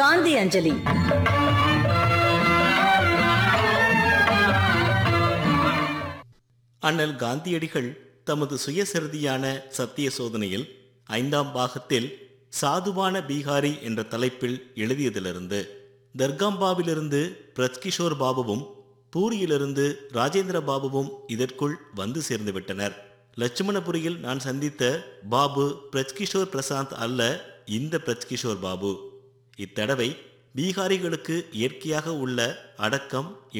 காந்தி அஞ்சலி அண்ணல் காந்தியடிகள் தமது சுயசரிதியான சத்திய சோதனையில் ஐந்தாம் பாகத்தில் சாதுவான பீகாரி என்ற தலைப்பில் எழுதியதிலிருந்து தர்காம்பாவிலிருந்து பிரஜ்கிஷோர் பாபுவும் பூரியிலிருந்து ராஜேந்திர பாபுவும் இதற்குள் வந்து சேர்ந்து விட்டனர் லட்சுமணபுரியில் நான் சந்தித்த பாபு பிரஜ்கிஷோர் பிரசாந்த் அல்ல இந்த பிரஜ்கிஷோர் பாபு இத்தடவை பீகாரிகளுக்கு இயற்கையாக உள்ள அடக்கம்